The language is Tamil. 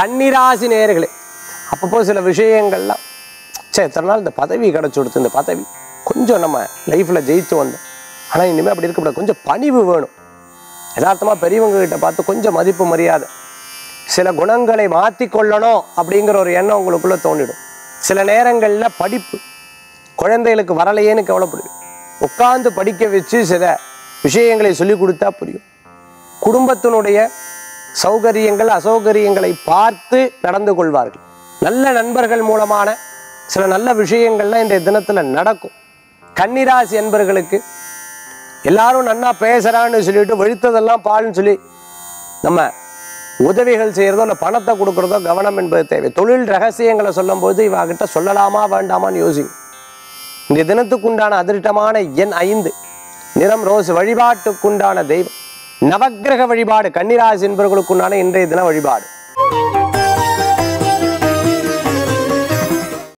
கன்னிராசி நேயர்களே அப்பப்போ சில விஷயங்கள்லாம் சே இத்தனை நாள் இந்த பதவி கிடச்சி கொடுத்து இந்த பதவி கொஞ்சம் நம்ம லைஃப்பில் ஜெயித்து வந்தோம் ஆனால் இனிமேல் அப்படி இருக்கக்கூடாது கொஞ்சம் பணிவு வேணும் யதார்த்தமாக பெரியவங்க கிட்ட பார்த்து கொஞ்சம் மதிப்பு மரியாதை சில குணங்களை மாற்றி கொள்ளணும் அப்படிங்கிற ஒரு எண்ணம் உங்களுக்குள்ளே தோண்டிடும் சில நேரங்களில் படிப்பு குழந்தைகளுக்கு வரலையேன்னு கவலைப்படுவேன் உட்கார்ந்து படிக்க வச்சு சில விஷயங்களை சொல்லி கொடுத்தா புரியும் குடும்பத்தினுடைய சௌகரியங்கள் அசௌகரியங்களை பார்த்து நடந்து கொள்வார்கள் நல்ல நண்பர்கள் மூலமான சில நல்ல விஷயங்கள்லாம் இன்றைய தினத்தில் நடக்கும் கன்னிராசி என்பர்களுக்கு எல்லாரும் நன்னா பேசுறான்னு சொல்லிட்டு வெளுத்ததெல்லாம் பால்னு சொல்லி நம்ம உதவிகள் செய்கிறதோ இல்லை பணத்தை கொடுக்குறதோ கவனம் என்பது தேவை தொழில் ரகசியங்களை சொல்லும்போது இவகிட்ட சொல்லலாமா வேண்டாமான்னு யோசிங்க இந்த தினத்துக்குண்டான அதிர்ஷ்டமான எண் ஐந்து நிறம் ரோஸ் வழிபாட்டுக்குண்டான தெய்வம் நவக்கிரக வழிபாடு கன்னிராசி என்பவர்களுக்குண்டான இன்றைய தின வழிபாடு